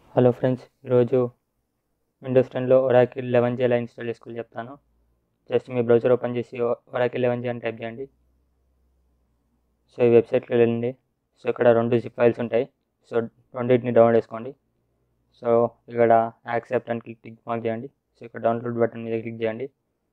hello friends ఈరోజు Windows టెన్లో Oracle eleven G ఎలా ఇన్స్టాల్ చేసుకోవాలి చెప్తాను జస్ట్ మీ బ్రౌజర్ ఓపెన్ చేసి ఒరాకిల్ లెవెన్ జీ అని టైప్ చేయండి సో ఈ వెబ్సైట్కి వెళ్ళండి సో ఇక్కడ రెండు జిప్ ఫైల్స్ ఉంటాయి సో రెండింటిని డౌన్లోడ్ చేసుకోండి సో ఇక్కడ యాక్సెప్ట్ అని క్లిక్ క్లిక్ మార్క్ చేయండి సో ఇక్కడ డౌన్లోడ్ బటన్ మీద క్లిక్ చేయండి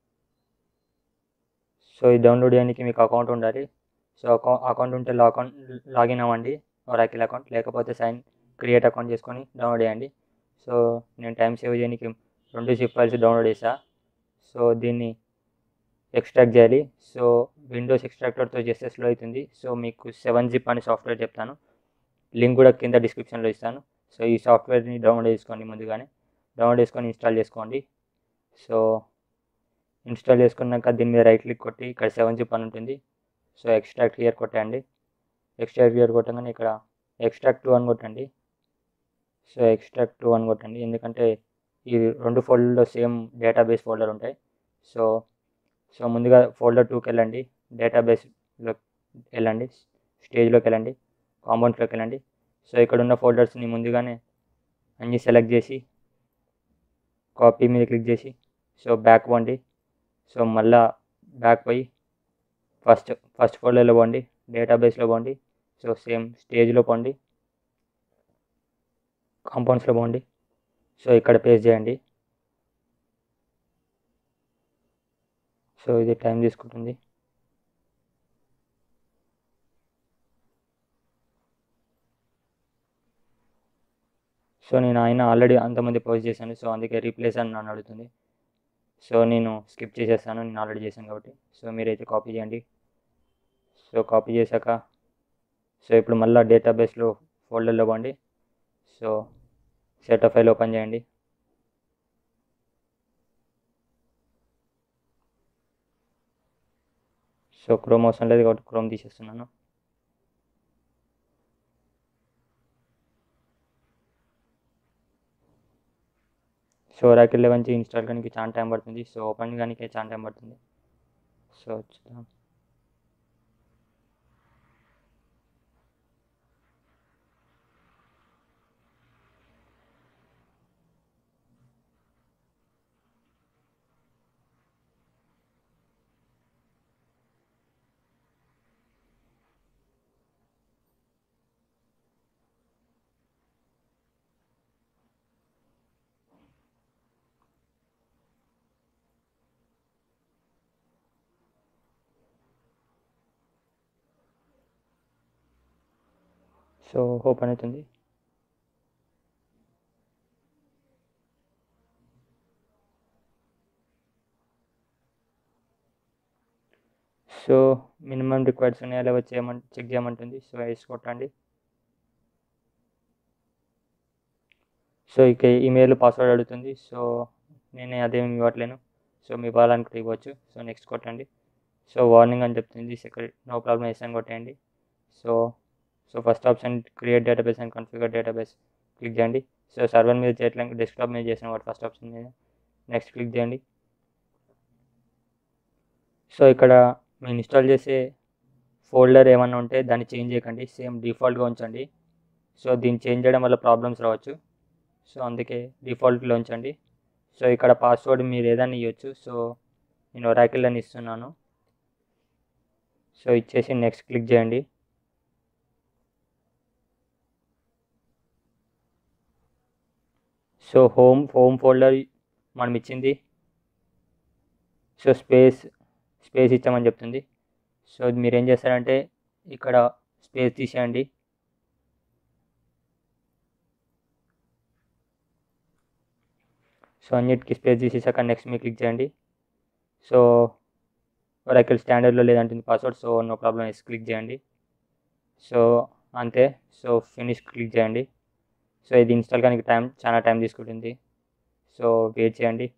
సో ఇది డౌన్లోడ్ చేయడానికి మీకు అకౌంట్ ఉండాలి సో అకౌంట్ అకౌంట్ ఉంటే లాకౌంట్ లాగిన్ అవ్వండి ఒరాకిల్ అకౌంట్ లేకపోతే సైన్ క్రియేట్ అకౌంట్ చేసుకొని డౌన్లోడ్ చేయండి సో నేను టైం సేవ్ చేయడానికి రెండు జిప్ ఫైల్స్ డౌన్లోడ్ చేసా సో దీన్ని ఎక్స్ట్రాక్ట్ చేయాలి సో విండోస్ ఎక్స్ట్రాక్టర్తో చేస్తే స్లో అవుతుంది సో మీకు సెవెన్ జిప్ అనే సాఫ్ట్వేర్ చెప్తాను లింక్ కూడా కింద డిస్క్రిప్షన్లో ఇస్తాను సో ఈ సాఫ్ట్వేర్ని డౌన్లోడ్ చేసుకోండి ముందుగానే డౌన్లోడ్ చేసుకొని ఇన్స్టాల్ చేసుకోండి సో ఇన్స్టాల్ చేసుకున్నాక దీని మీద రైట్ క్లిక్ కొట్టి ఇక్కడ సెవెన్ జిప్ అని ఉంటుంది సో ఎక్స్ట్రాక్ట్ క్లియర్ కొట్టండి ఎక్స్ట్రాక్ట్ క్లియర్ కొట్టగానే ఇక్కడ ఎక్స్ట్రాక్ట్ టూ అని కొట్టండి సో ఎక్స్ట్రాక్ట్ టూ అని కొట్టండి ఎందుకంటే ఈ రెండు ఫోల్డర్లో సేమ్ డేటాబేస్ ఫోల్డర్ ఉంటాయి సో సో ముందుగా ఫోల్డర్ టూకి వెళ్ళండి డేటాబేస్లో వెళ్ళండి స్టేజ్లోకి వెళ్ళండి కాంపౌండ్స్లోకి వెళ్ళండి సో ఇక్కడ ఉన్న ఫోల్డర్స్ని ముందుగానే అన్నీ సెలెక్ట్ చేసి కాపీ మీద క్లిక్ చేసి సో బ్యాక్ పోండి సో మళ్ళా బ్యాక్ పోయి ఫస్ట్ ఫస్ట్ ఫోల్డర్లో పోండి డేటాబేస్లో పోండి సో సేమ్ స్టేజ్లో పోండి కాంపౌండ్స్లో పోండి సో ఇక్కడ పేస్ట్ చేయండి సో ఇది టైం తీసుకుంటుంది సో నేను ఆయన ఆల్రెడీ అంతమంది పోస్ట్ చేశాను సో అందుకే రీప్లేస్ అని నన్ను అడుగుతుంది సో నేను స్కిప్ చేసేస్తాను నేను ఆల్రెడీ చేశాను కాబట్టి సో మీరైతే కాపీ చేయండి సో కాపీ చేశాక సో ఇప్పుడు మళ్ళీ డేటాబేస్లో ఫోల్డర్లో పోండి సో సెట్ ఫైల్ ఓపెన్ చేయండి సో క్రోమ్ అవసరం లేదు కాబట్టి క్రోమ్ తీసేస్తున్నాను so Oracle eleven G install కానీ చాలా టైం పడుతుంది సో ఓపెన్ కానీ చాలా టైం పడుతుంది సో చూద్దాం సో ఓపెన్ అవుతుంది సో మినిమం రిక్వైర్డ్స్ ఉన్నాయా లేవో చేయమని చెక్ చేయమంటుంది సో వేసి కొట్టండి సో ఇక ఈమెయిల్ పాస్వర్డ్ అడుగుతుంది సో నేనే అదేమి ఇవ్వట్లేను సో మీ ఇవ్వాలనుకుంటే ఇవ్వచ్చు సో నెక్స్ట్ కొట్టండి సో వార్నింగ్ అని చెప్తుంది సెక్యూరిటీ నో ప్రాబ్లం వేసాను కొట్టండి so so first option create database and configure database click చేయండి సో సర్వర్ మీద చేయట్లేదు డెస్క్టాప్ మీద చేసిన వాటి ఫస్ట్ ఆప్షన్ మీద నెక్స్ట్ క్లిక్ చేయండి సో ఇక్కడ మీరు ఇన్స్టాల్ చేసే ఫోల్డర్ ఏమన్నా ఉంటే దాన్ని చేంజ్ చేయకండి సేమ్ డిఫాల్ట్గా ఉంచండి సో దీన్ని చేంజ్ చేయడం వల్ల ప్రాబ్లమ్స్ రావచ్చు సో అందుకే డిఫాల్ట్లో ఉంచండి సో ఇక్కడ పాస్వర్డ్ మీరు ఏదైనా ఇవ్వచ్చు సో నేను ఒరాకిల్ అని ఇస్తున్నాను సో ఇచ్చేసి నెక్స్ట్ క్లిక్ చేయండి సో హోమ్ హోమ్ ఫోల్డర్ మనం ఇచ్చింది సో స్పేస్ స్పేస్ ఇచ్చామని చెప్తుంది సో మీరు ఏం చేస్తారంటే ఇక్కడ స్పేస్ తీసేయండి సో అన్నిటికి స్పేస్ తీసేసాక నెక్స్ట్ మీరు క్లిక్ చేయండి సో ఒరాకిల్ స్టాండర్డ్లో లేదంటుంది password so no problem yes click చేయండి సో అంతే సో ఫినిష్ క్లిక్ చేయండి సో ఇది ఇన్స్టాల్ కానీ టైం చాలా టైం తీసుకుంటుంది సో వెయిట్ చేయండి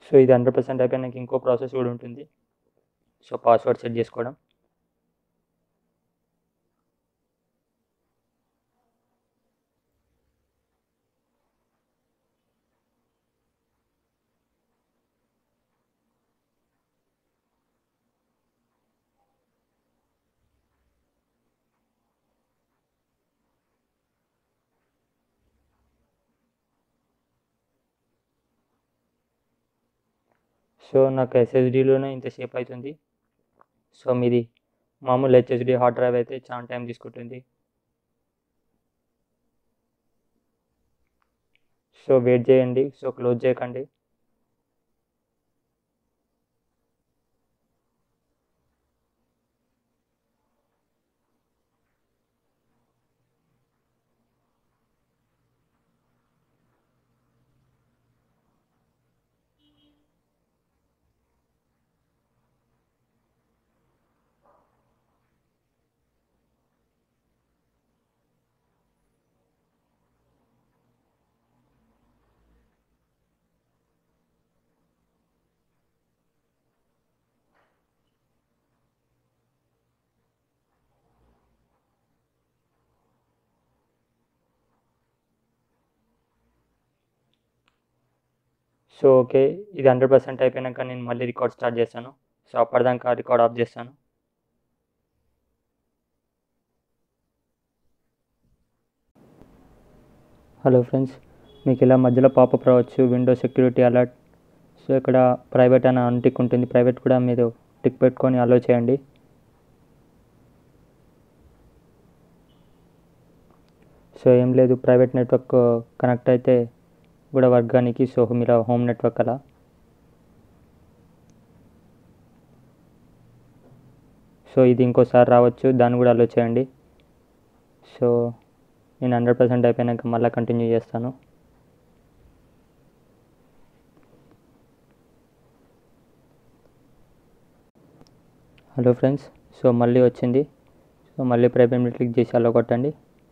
సో ఇది హండ్రెడ్ పర్సెంట్ అయిపోయినాక ఇంకో ప్రాసెస్ కూడా ఉంటుంది సో పాస్వర్డ్ సెట్ చేసుకోవడం సో నాకు ఎస్ఎస్డీలోనే ఇంతసేపు అవుతుంది సో మీది మామూలు హెచ్ఎస్డి హార్డ్ డ్రైవ్ అయితే చాలా టైం తీసుకుంటుంది సో వెయిట్ చేయండి సో క్లోజ్ చేయకండి సో ఓకే ఇది హండ్రెడ్ పర్సెంట్ అయిపోయాక నేను మళ్ళీ రికార్డ్ స్టార్ట్ చేస్తాను సో అప్పటిదాకా రికార్డ్ ఆఫ్ చేస్తాను హలో ఫ్రెండ్స్ మీకు ఇలా మధ్యలో పాపప్ రావచ్చు విండో సెక్యూరిటీ అలర్ట్ సో ఇక్కడ ప్రైవేట్ అని అన్టిక్ ఉంటుంది ప్రైవేట్ కూడా మీరు టిక్ పెట్టుకొని అలో చేయండి సో ఏం లేదు ప్రైవేట్ నెట్వర్క్ కనెక్ట్ అయితే కూడా వర్గానికి సో మీరు హోమ్ నెట్వర్క్ అలా సో ఇది ఇంకోసారి రావచ్చు దాన్ని కూడా అలో చేయండి సో నేను హండ్రెడ్ పర్సెంట్ అయిపోయాక మళ్ళీ కంటిన్యూ చేస్తాను హలో ఫ్రెండ్స్ సో మళ్ళీ వచ్చింది సో మళ్ళీ ప్రైవేట్ మీద క్లిక్ చేసి అలో కొట్టండి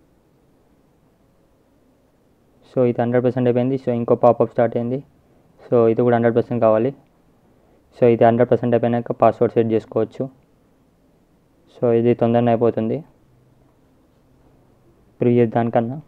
సో ఇది హండ్రెడ్ పర్సెంట్ అయిపోయింది సో ఇంకో పాపప్ స్టార్ట్ అయింది సో ఇది కూడా హండ్రెడ్ పర్సెంట్ కావాలి సో ఇది హండ్రెడ్ పర్సెంట్ అయిపోయాక పాస్వర్డ్ సెట్ చేసుకోవచ్చు సో ఇది తొందరగా అయిపోతుంది ప్రీవియస్ దానికన్నా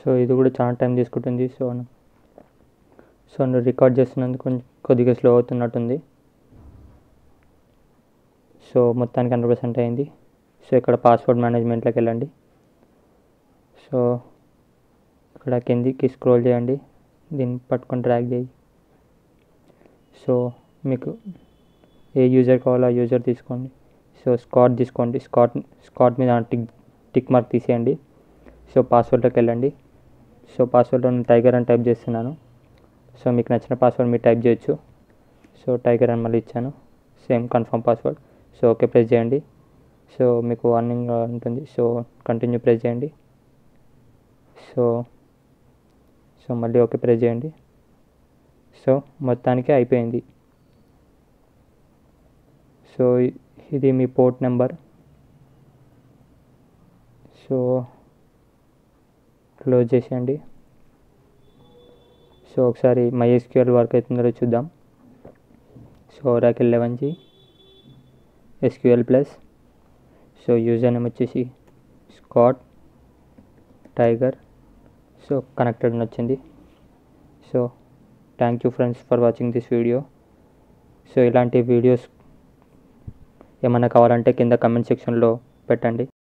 సో ఇది కూడా చాలా టైం తీసుకుంటుంది సో సో నువ్వు రికార్డ్ చేస్తున్నందుకు కొంచెం కొద్దిగా స్లో అవుతున్నట్టుంది సో మొత్తానికి హండ్రెడ్ పర్సెంట్ అయింది సో ఇక్కడ పాస్వర్డ్ మేనేజ్మెంట్లోకి వెళ్ళండి సో ఇక్కడ కిందికి స్క్రోల్ చేయండి దీన్ని పట్టుకొని డ్రాగ్ చేయి సో మీకు ఏ యూజర్ కావాలో ఆ యూజర్ తీసుకోండి సో స్కాట్ తీసుకోండి స్కాట్ స్కాట్ మీద టిక్ టిక్ మార్క్ తీసేయండి సో పాస్వర్డ్లోకి వెళ్ళండి సో పాస్వర్డ్లో నేను టైగర్ అని టైప్ చేస్తున్నాను సో మీకు నచ్చిన పాస్వర్డ్ మీరు టైప్ చేయొచ్చు సో టైగర్ అని మళ్ళీ ఇచ్చాను same confirm password so okay press చేయండి సో మీకు వార్నింగ్ ఉంటుంది సో కంటిన్యూ ప్రెస్ చేయండి సో సో మళ్ళీ ఓకే ప్రెస్ చేయండి సో మొత్తానికి అయిపోయింది సో ఇది మీ పోర్ట్ నెంబర్ సో క్లోజ్ చేసేయండి సో ఒకసారి మైఎస్క్యూఎల్ వర్క్ అవుతుందో చూద్దాం so Oracle eleven G SQL plus so user name వచ్చేసి స్కాట్ టైగర్ సో కనెక్టెడ్ అని వచ్చింది so thank you friends for watching this video so ఇలాంటి వీడియోస్ ఏమైనా కావాలంటే కింద కమెంట్ సెక్షన్లో పెట్టండి